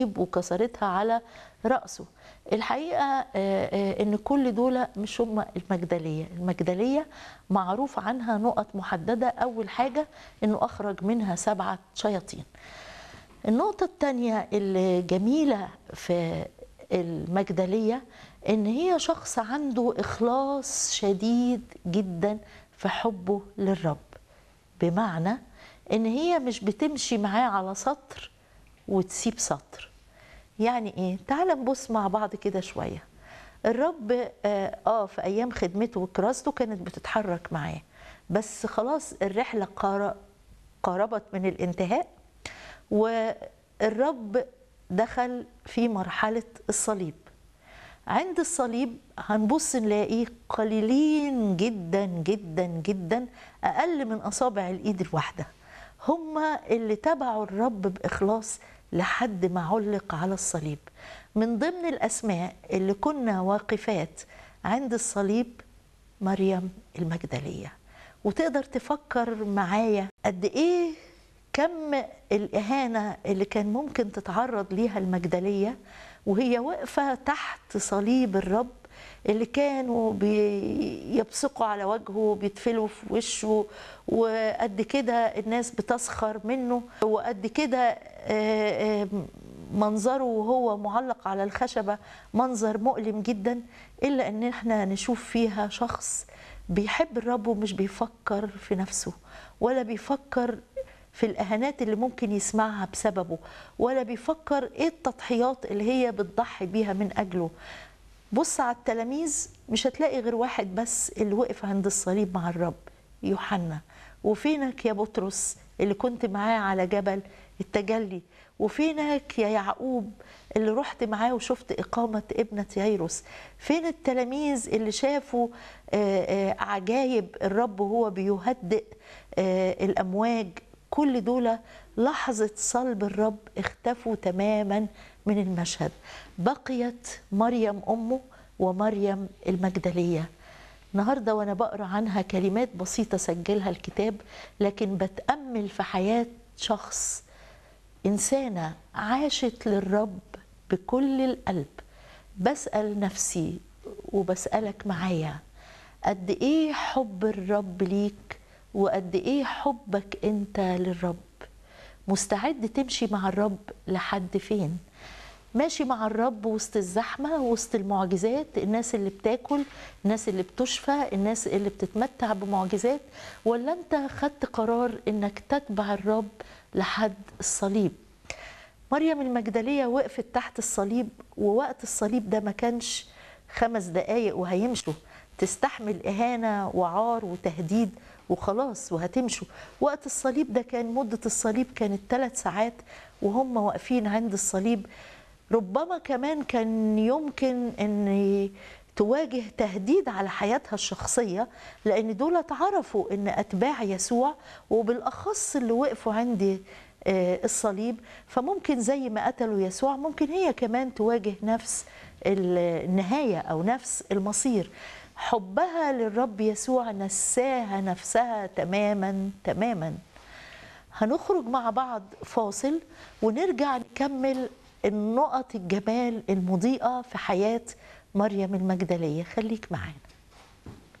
وكسرتها على رأسه الحقيقة آه، آه، ان كل دول مش هم المجدلية المجدلية معروف عنها نقط محددة اول حاجة انه اخرج منها سبعة شياطين النقطة التانية اللي جميلة في المجدلية ان هي شخص عنده اخلاص شديد جدا في حبه للرب بمعنى ان هي مش بتمشي معاه على سطر وتسيب سطر يعني ايه تعال نبص مع بعض كده شويه الرب آه, اه في ايام خدمته وكراسته كانت بتتحرك معاه بس خلاص الرحله قار- قاربت من الانتهاء والرب دخل في مرحله الصليب عند الصليب هنبص نلاقيه قليلين جدا جدا جدا اقل من اصابع الايد الواحده هما اللي تبعوا الرب باخلاص لحد ما علق على الصليب من ضمن الاسماء اللي كنا واقفات عند الصليب مريم المجدليه وتقدر تفكر معايا قد ايه كم الاهانه اللي كان ممكن تتعرض ليها المجدليه وهي واقفه تحت صليب الرب اللي كانوا بيبصقوا على وجهه بيتفلوا في وشه وقد كده الناس بتسخر منه وقد كده آه، آه، منظره وهو معلق على الخشبة منظر مؤلم جدا إلا أن احنا نشوف فيها شخص بيحب الرب ومش بيفكر في نفسه ولا بيفكر في الإهانات اللي ممكن يسمعها بسببه ولا بيفكر إيه التضحيات اللي هي بتضحي بيها من أجله بص على التلاميذ مش هتلاقي غير واحد بس اللي وقف عند الصليب مع الرب يوحنا وفينك يا بطرس اللي كنت معاه على جبل التجلي وفينك يا يعقوب اللي رحت معاه وشفت إقامة ابنة ييروس فين التلاميذ اللي شافوا آه، آه، عجايب الرب وهو بيهدئ آه، الأمواج كل دول لحظة صلب الرب اختفوا تماما من المشهد بقيت مريم أمه ومريم المجدلية النهاردة وأنا بقرأ عنها كلمات بسيطة سجلها الكتاب لكن بتأمل في حياة شخص إنسانة عاشت للرب بكل القلب بسأل نفسي وبسألك معايا قد إيه حب الرب ليك وقد إيه حبك أنت للرب مستعد تمشي مع الرب لحد فين ماشي مع الرب وسط الزحمة وسط المعجزات الناس اللي بتاكل الناس اللي بتشفى الناس اللي بتتمتع بمعجزات ولا انت خدت قرار انك تتبع الرب لحد الصليب مريم المجدلية وقفت تحت الصليب ووقت الصليب ده ما كانش خمس دقايق وهيمشوا تستحمل إهانة وعار وتهديد وخلاص وهتمشوا وقت الصليب ده كان مدة الصليب كانت ثلاث ساعات وهم واقفين عند الصليب ربما كمان كان يمكن ان تواجه تهديد على حياتها الشخصية لأن دول اتعرفوا أن أتباع يسوع وبالأخص اللي وقفوا عند آه، الصليب فممكن زي ما قتلوا يسوع ممكن هي كمان تواجه نفس النهاية أو نفس المصير حبها للرب يسوع نساها نفسها تماما تماما هنخرج مع بعض فاصل ونرجع نكمل النقط الجمال المضيئة في حياة مريم المجدلية خليك معانا